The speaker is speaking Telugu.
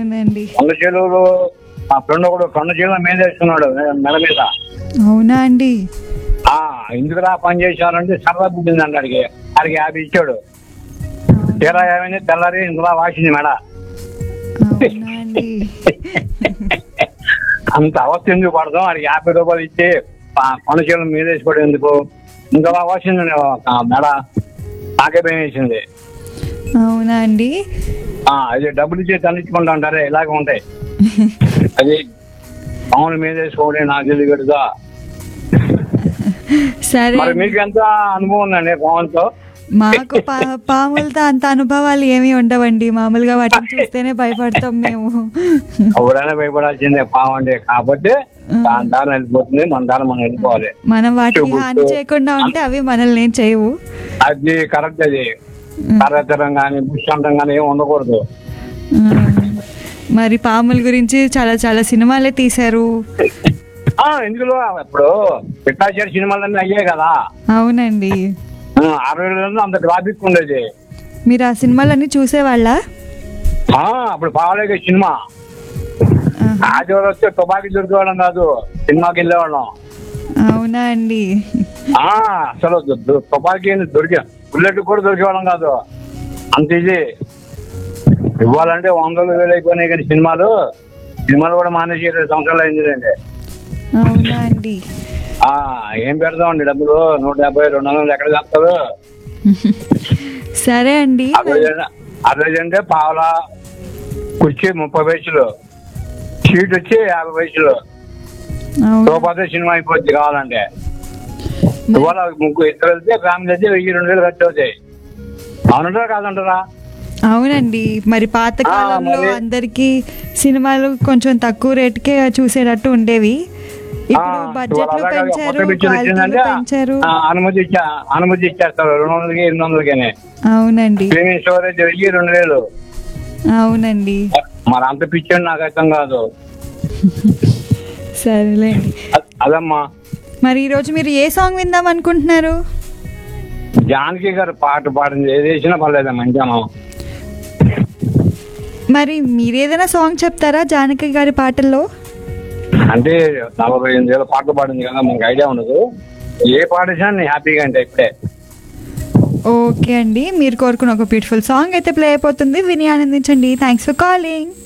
అవునండి కొండ చెలువులు మా ఫ్రెండ్ ఒకడు కొండ చెలువ మీద వేసుకున్నాడు మెడ మీద అవునా అండి ఆ ఎందుకురా పని చేశారంటే సరదా పుట్టింది అంట అడిగి అడిగి యాభై ఇచ్చాడు తీరా ఏమైంది తెల్లారి ఇందులో వాసింది మేడ అవునా అండి అంత అవస్థ ఎందుకు పడదాం అడిగి యాభై రూపాయలు ఇచ్చి ఆ కొండ చెలువ మీద వేసుకోవడం ఎందుకు ఇందులో వాసింది ఆ మెడ నాకే భయం వేసింది అవునా అండి ఆ అది డబ్బులు ఇచ్చి తల్లించుకుంటా అంటారే ఇలాగ ఉంటాయి అది పాముల మీద వేసుకోవడం నాకు తెలియదుగా సరే మరి మీకు ఎంత అనుభవం ఉందండి పాములతో మాకు పా- పాములతో అంత అనుభవాలు ఏమీ ఉండవండి మామూలుగా వాటిని చూస్తేనే భయపడతాం మేము ఎవరైనా భయపడాల్సిందే పాము అంటే కాకపోతే దాని దారి వెళ్ళిపోతుంది మన దారి మనం వెళ్ళిపోవాలి మనం వాటికి హాని చేయకుండా ఉంటే అవి మనల్ని ఏం చేయవు అది కరెక్ట్ అది కర్రతరం కానీ బుష్యంతం కానీ ఏమి ఉండకూడదు ఆ, మరి పాముల గురించి చాలా చాలా సినిమాలే తీశారు ఆ ఇందులో ఇప్పుడు పిట్టాచారి సినిమాలన్నీ అయ్యాయి కదా అవునండి ఆ, అరవై రోజుల్లో అంత ట్రాఫిక్ ఉండేది మీరు ఆ సినిమాలన్నీ చూసేవాళ్ళ ఆ, అప్పుడు పావలేక సినిమా ఆదివారం వస్తే తుపాకీ దొరికేవాళ్ళం కాదు సినిమాకి వెళ్ళేవాళ్ళం అవునా అండి ఆ అసలు దు- దు- తుపాకీ ఏంది దొరికే బుల్లెట్ కూడా దొరికేవాళ్ళం కాదు అంత ఇది ఇవ్వాలంటే వందలు వేలు అయిపోయినాయి కానీ సినిమాలు సినిమాలు కూడా మానేసి ఇరవై సంవత్సరాలు అయింది అవునా అండి ఆ ఏం పెడతామండి డబ్బులు నూట యాభై రెండు వందలు ఎక్కడ చేస్తారు సరే అండి అదే అంటే పావలా కుర్చీ ముప్పై పైసలు సీట్ వచ్చి యాభై పైసలు అవునా రూపాయలు సినిమా అయిపోద్ది కావాలంటే ఇవాళ ముగ్గురు ఇద్దరు వెళ్తే ఫ్యామిలీ అయితే వెయ్యి రెండు వేలు ఖర్చు అవుతాయి అవునంటారా కాదంటారా అవునండి మరి పాత ఆ, కాలంలో మరి- అందరికి సినిమాలు కొంచెం తక్కువ రేటుకే చూసేటట్టు ఉండేవి ఆ, ఇప్పుడు బడ్జెట్లు ఇవాళ అలాగే పెంచారు కొత్త పిక్చర్ క్వాలిటీలు వచ్చిందంటే పెంచారు ఆ, అనుమతి ఇచ్చా అనుమతి ఇచ్చేస్తారు రెండు వందలకి ఎనిమిది వందలకి అవునండి స్ట్రీమింగ్ స్టోరేజ్ వెయ్యి రెండు వేలు అవునండి మరి అంత పిచ్చండి నాకు అర్థం కాదు సరేలేండి అ- అదమ్మా మరి ఈ రోజు మీరు ఏ సాంగ్ విందాం అనుకుంటున్నారు జానకి గారు పాట పాడింది ఏది వేసినా పర్లేదమ్మా మంచిగా మరి మీరు ఏదైనా సాంగ్ చెప్తారా జానకి గారి పాటల్లో అంటే నలభై ఎనిమిది వేల పాటలు పాడింది కదా మనకు ఐడియా ఉండదు ఏ పాట వేసినా నేను హ్యాపీగా అంటే ఇప్పుడే ఓకే అండి మీరు కోరుకున్న ఒక బ్యూటిఫుల్ సాంగ్ అయితే ప్లే అయిపోతుంది విని ఆనందించండి థ్యాంక్స్ ఫర్ కాలింగ్